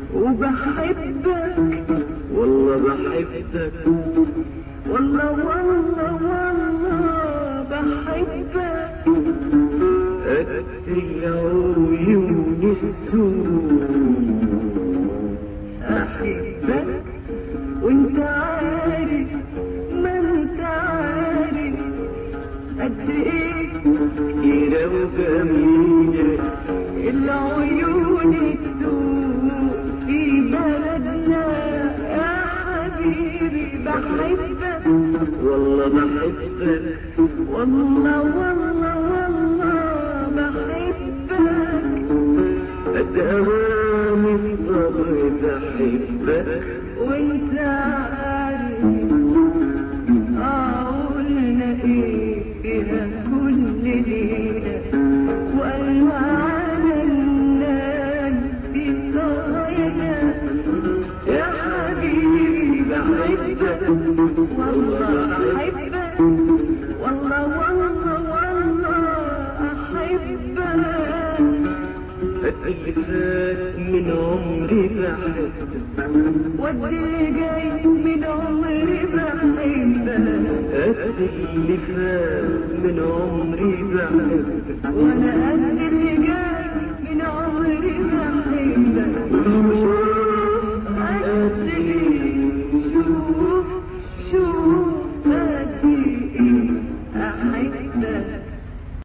وبحبك والله بحبك والله والله والله بحبك أقتل عيون السوء أحبك وانت عارف ما انت عارف قد ايه كتيرة وجميلة العيون السوء في بلدنا يا حبيبي بحبك والله بحبك والله والله والله بحبك قد أوامي الصبر بحبك وانت عارف قولنا ايه فيها كل ليلة والوعد الناس في صغيرة يا حبيبي بحبك والله احبك والله والله والله احبك اللي فات من عمري بحبك واللي جاي من عمري بحبك قد اللي فات من عمري بحبك وانا قد اللي